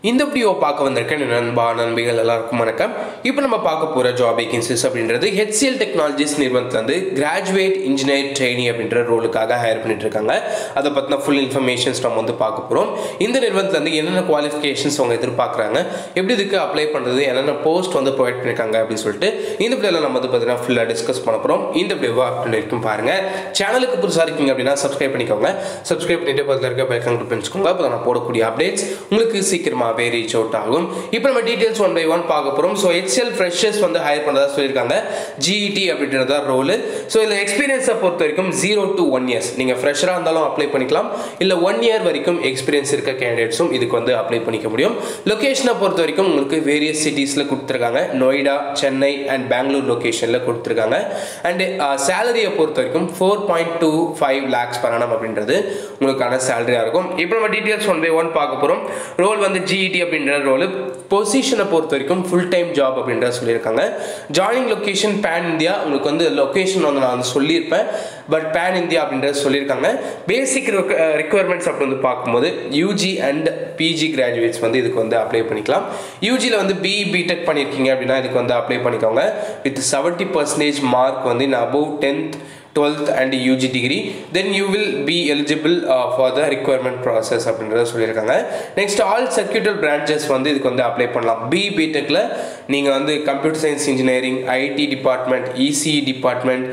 இந்த வீடியோ பார்க்க வந்திருக்கேன் என் நண்பா நண்பிகள் எல்லாருக்கும் வணக்கம் இப்போ நம்ம பார்க்க போகிற ஜாப் வேகன்சிஸ் அப்படின்றது ஹெச்சிஎல் டெக்னாலஜிஸ் நிறுவனத்தில் வந்து கிராஜுவேட் இன்ஜினியர் ட்ரெயினி அப்படின்ற ரோலுக்காக ஹையர் பண்ணிட்டு இருக்காங்க அதை பற்றின ஃபுல் இன்ஃபர்மேஷன்ஸ் நம்ம வந்து பார்க்க போகிறோம் இந்த நிறுவனத்தில் வந்து என்னென்ன குவாலிஃபிகேஷன்ஸ் அவங்க எதிர்பார்க்குறாங்க எப்படி இதுக்கு அப்ளை பண்ணுறது என்னென்ன போஸ்ட் வந்து ப்ரொவைட் பண்ணியிருக்காங்க அப்படின்னு சொல்லிட்டு இந்த வீடியோவில் நம்ம வந்து பார்த்தீங்கன்னா ஃபுல்லாக டிஸ்கஸ் பண்ண போகிறோம் இந்த வீடியோவை அப்படின்னு வரைக்கும் பாருங்கள் சேனலுக்கு புதுசாக இருக்கீங்க அப்படின்னா சப்ஸ்கிரைப் பண்ணிக்கோங்க சப்ஸ்கிரைப் பண்ணிட்டு பக்கத்தில் இருக்க பேக்கன் கிளிக் பண்ணிச்சுக்கோங்க அப்போ நான் போடக்கூடிய அப்டேட்ஸ் உங்களுக்கு சீக்கிரமாகவே ரீச் அவுட் ஆகும் இப்போ நம்ம டீட்டெயில்ஸ் ஒன் பை ஒன் பார்க்க போகிறோம் ஸோ ஹெச்எல் ஃப்ரெஷர்ஸ் வந்து ஹையர் பண்ணதா சொல்லியிருக்காங்க ஜிஇடி அப்படின்றதா ரோல் ஸோ இதில் எக்ஸ்பீரியன்ஸை பொறுத்த வரைக்கும் ஜீரோ டு ஒன் இயர்ஸ் நீங்கள் ஃப்ரெஷராக இருந்தாலும் அப்ளை பண்ணிக்கலாம் இல்லை ஒன் இயர் வரைக்கும் எக்ஸ்பீரியன்ஸ் இருக்க கேண்டிடேட்ஸும் இதுக்கு வந்து அப்ளை பண்ணிக்க முடியும் லொக்கேஷனை பொறுத்த வரைக்கும் உங்களுக்கு வேரியஸ் சிட்டிஸில் கொடுத்துருக்காங்க நொய்டா சென்னை அண்ட் பெங்களூர் லொக்கேஷனில் கொடுத்துருக்காங்க அண்ட் சேலரியை பொறுத்த வரைக்கும் four point two five lakhs per annum அப்படின்றது உங்களுக்கான சேலரியாக இருக்கும் இப்போ நம்ம டீட்டெயில்ஸ் ஒன் பை ஒன் பார்க்க போகிறோம் ரோல் வந்து ஜிஇடி அப்படின்ற ரோல் பொசிஷனை பொறுத்த வரைக்கும் ஃபுல் டைம் ஜாப் அப்படின்றத சொல்லியிருக்காங்க ஜாயினிங் லொக்கேஷன் பேன் இந்தியா உங்களுக்கு வந்து லொக்கேஷன் வந்து நான் வந்து சொல்லியிருப்பேன் பட் பேன் இந்தியா அப்படின்றத சொல்லியிருக்காங்க பேசிக் ரெக்குவயர்மெண்ட்ஸ் அப்படி வந்து பார்க்கும்போது யூஜி அண்ட் பிஜி கிராஜுவேட்ஸ் வந்து இதுக்கு வந்து அப்ளை பண்ணிக்கலாம் யூஜியில் வந்து பிஇ பிடெக் பண்ணியிருக்கீங்க அப்படின்னா இதுக்கு வந்து அப்ளை பண்ணிக்கோங்க வித் செவன்ட்டி பர்சன்டேஜ் மார்க் வந்து in above tenth twelfth and UG degree then you will be eligible for the requirement process அப்படின்றத சொல்லியிருக்காங்க நெக்ஸ்ட் ஆல் சர்க்கியூட்டல் பிரான்ச்சஸ் வந்து இதுக்கு வந்து அப்ளை பண்ணலாம் பி பிடெக்கில் நீங்கள் வந்து computer science engineering IT department ECE department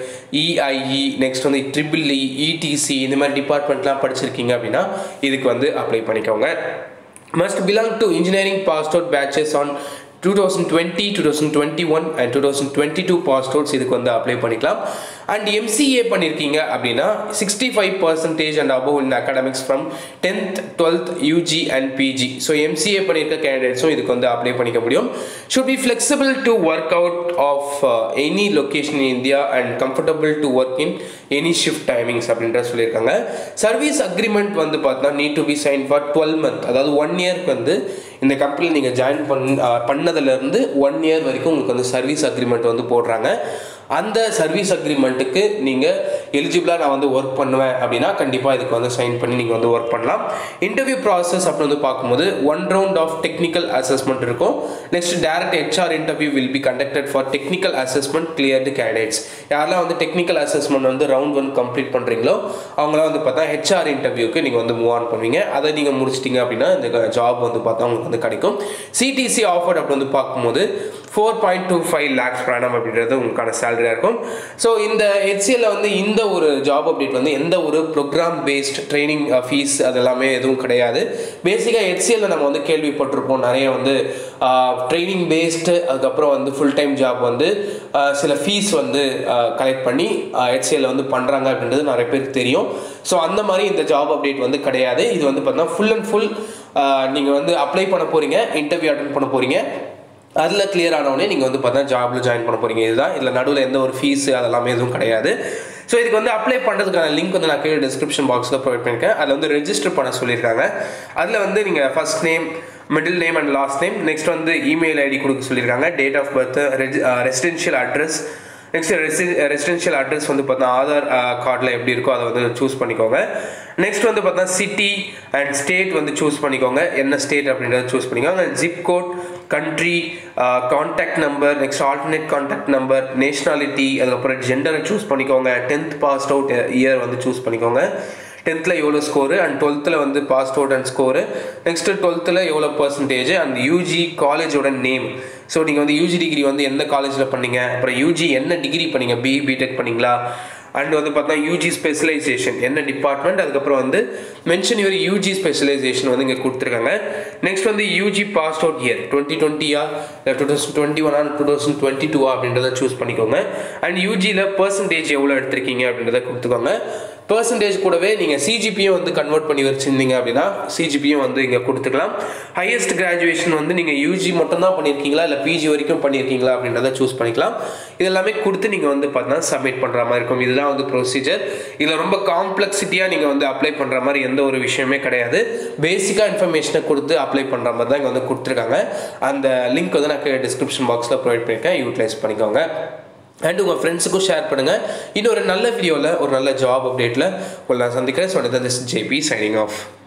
EIE next வந்து ட்ரிபிள் இ இடிசி இந்த மாதிரி டிபார்ட்மெண்ட்லாம் படிச்சிருக்கீங்க அப்படின்னா இதுக்கு வந்து அப்ளை பண்ணிக்கோங்க must belong to engineering passed out batches on two thousand twenty two thousand twenty one and two thousand twenty two passed outs இதுக்கு வந்து அப்ளை பண்ணிக்கலாம் அண்ட் எம்சிஏ பண்ணியிருக்கீங்க அப்படின்னா sixty five percentage and above in academics from tenth twelfth UG and PG so MCA பண்ணியிருக்க கேண்டிடேட்ஸும் இதுக்கு வந்து apply பண்ணிக்க முடியும் should be flexible to work out of any location in India and comfortable to work in any shift timings அப்படின்ற சொல்லியிருக்காங்க service agreement வந்து பார்த்தா need to be sign for twelve month அதாவது ஒன் இயர்க்கு வந்து இந்த கம்பெனியில் நீங்கள் ஜாயின் பண் பண்ணதுலேருந்து ஒன் இயர் வரைக்கும் உங்களுக்கு வந்து சர்வீஸ் அக்ரிமெண்ட் வந்து போடுறாங்க அந்த சர்வீஸ் அக்ரிமெண்ட்டுக்கு நீங்கள் எலிஜிபிளாக நான் வந்து ஒர்க் பண்ணுவேன் அப்படின்னா கண்டிப்பாக இதுக்கு வந்து சைன் பண்ணி நீங்கள் வந்து ஒர்க் பண்ணலாம் இன்டர்வியூ ப்ராசஸ் அப்படி வந்து பார்க்கும்போது one round of technical assessment இருக்கும் next direct HR interview will be conducted for technical assessment cleared candidates யாரெல்லாம் வந்து டெக்னிக்கல் அசஸ்மெண்ட் வந்து ரவுண்ட் ஒன் கம்ப்ளீட் பண்ணுறீங்களோ அவங்களாம் வந்து பார்த்தா ஹெச்ஆர் இன்டர்வியூக்கு நீங்கள் வந்து மூவ் ஆன் பண்ணுவீங்க அதை நீங்கள் முடிச்சிட்டிங்க அப்படின்னா இந்த ஜாப் வந்து பார்த்தா உங்களுக்கு வந்து கிடைக்கும் சிடிசி ஆஃபர்ட் அப்படி வந்து பார்க்கும்போது four point two five lakhs per annum அப்படின்றது உங்களுக்கான சேலரியாக இருக்கும் ஸோ இந்த ஹெச்சிஎல்ல வந்து இந்த ஒரு ஜாப் அப்டேட் வந்து எந்த ஒரு ப்ரோக்ராம் பேஸ்ட் ட்ரைனிங் ஃபீஸ் அது எல்லாமே எதுவும் கிடையாது பேசிக்காக ஹெச்சிஎல்ல நம்ம வந்து கேள்விப்பட்டிருப்போம் நிறைய வந்து ட்ரைனிங் பேஸ்டு அதுக்கப்புறம் வந்து ஃபுல் டைம் ஜாப் வந்து சில ஃபீஸ் வந்து கலெக்ட் பண்ணி ஹெச்சிஎல்ல வந்து பண்ணுறாங்க அப்படின்றது நிறைய பேருக்கு தெரியும் ஸோ அந்த மாதிரி இந்த ஜாப் அப்டேட் வந்து கிடையாது இது வந்து பார்த்தீங்கன்னா ஃபுல் அண்ட் ஃபுல் நீங்கள் வந்து அப்ளை பண்ண போகிறீங்க இன்டர்வியூ அட்டன் பண்ண போகிறீங்க அதில் கிளியர் ஆனவுடனே நீங்கள் வந்து பார்த்தா ஜாபில் ஜாயின் பண்ண போகிறீங்க இதுதான் இதில் நடுவில் எந்த ஒரு ஃபீஸ் அதெல்லாமே எதுவும் கிடையாது ஸோ இதுக்கு வந்து அப்ளை பண்ணுறதுக்கான லிங்க் வந்து நான் கீழே டிஸ்கிரிப்ஷன் பாக்ஸில் ப்ரொவைட் பண்ணியிருக்கேன் அதில் வந்து ரெஜிஸ்டர் பண்ண சொல்லியிருக்காங்க அதில் வந்து நீங்கள் first name middle name and last name next வந்து இமெயில் ஐடி கொடுக்க சொல்லியிருக்காங்க date of birth residential address next resi residential address வந்து பார்த்தா ஆதார் கார்டில் எப்படி இருக்கோ அதை வந்து சூஸ் பண்ணிக்கோங்க நெக்ஸ்ட் வந்து பார்த்தா சிட்டி அண்ட் ஸ்டேட் வந்து சூஸ் பண்ணிக்கோங்க என்ன ஸ்டேட் அப்படின்றத சூஸ் பண்ணிக்கோங்க zip code country contact number next alternate contact number nationality அதுக்கப்புறம் ஜெண்டரை சூஸ் பண்ணிக்கோங்க டென்த் பாஸ்ட் அவுட் இயர் வந்து சூஸ் பண்ணிக்கோங்க டென்த்தில் எவ்வளோ ஸ்கோரு அண்ட் டுவெல்த்தில் வந்து pass out and score next டுவெல்த்தில் எவ்வளோ பர்சன்டேஜ் அண்ட் யூஜி காலேஜோட நேம் ஸோ நீங்கள் வந்து யூஜி டிகிரி வந்து எந்த காலேஜில் பண்ணீங்க அப்புறம் யூஜி என்ன டிகிரி பண்ணீங்க பிஇ பிடெக் பண்ணீங்களா அண்ட் வந்து பார்த்தா யூஜி ஸ்பெஷலைசேஷன் என்ன டிபார்ட்மெண்ட் அதுக்கப்புறம் வந்து மென்ஷன் யுவர் யூஜி ஸ்பெஷலைசேஷன் வந்து இங்கே கொடுத்துருக்காங்க நெக்ஸ்ட் வந்து UG pass out year twenty டுவெண்ட்டியா இல்லை two thousand twenty one two thousand twenty டூவா அப்படின்றத சூஸ் பண்ணிக்கோங்க அண்ட் யூஜியில் பர்சன்டேஜ் எவ்வளோ எடுத்திருக்கீங்க அப்படின்றத கொடுத்துக்கோங்க பர்சன்டேஜ் கூடவே நீங்கள் சிஜிபியும் வந்து கன்வெர்ட் பண்ணி வச்சுருந்தீங்க அப்படின்னா சிஜிபியும் வந்து இங்கே கொடுத்துக்கலாம் ஹையஸ்ட் கிராஜுவேஷன் வந்து நீங்கள் யூஜி மட்டும்தான் பண்ணியிருக்கீங்களா இல்லை பிஜி வரைக்கும் பண்ணியிருக்கீங்களா அப்படின்றத சூஸ் பண்ணிக்கலாம் இது எல்லாமே கொடுத்து நீங்கள் வந்து பார்த்தீங்கன்னா சப்மிட் பண்ணுற மாதிரி இருக்கும் இதுதான் வந்து ப்ரொசீஜர் இதில் ரொம்ப காம்ப்ளெக்சிட்டியாக நீங்கள் வந்து அப்ளை பண்ணுற மாதிரி எந்த ஒரு விஷயமே கிடையாது பேசிக்காக இன்ஃபர்மேஷனை கொடுத்து அப்ளை பண்ணுற மாதிரி தான் இங்கே வந்து கொடுத்துருக்காங்க அந்த லிங்க் வந்து நான் டிஸ்கிரிப்ஷன் பாக்ஸில் ப்ரொவைட் பண்ணியிருக்கேன் யூட்டிலைஸ் பண்ணிக்கோங்க அண்ட் உங்கள் ஃப்ரெண்ட்ஸுக்கும் ஷேர் பண்ணுங்கள் இன்னொரு நல்ல வீடியோவில் ஒரு நல்ல ஜாப் அப்டேட்டில் உங்களை நான் சந்திக்கிறேன் so this JP signing of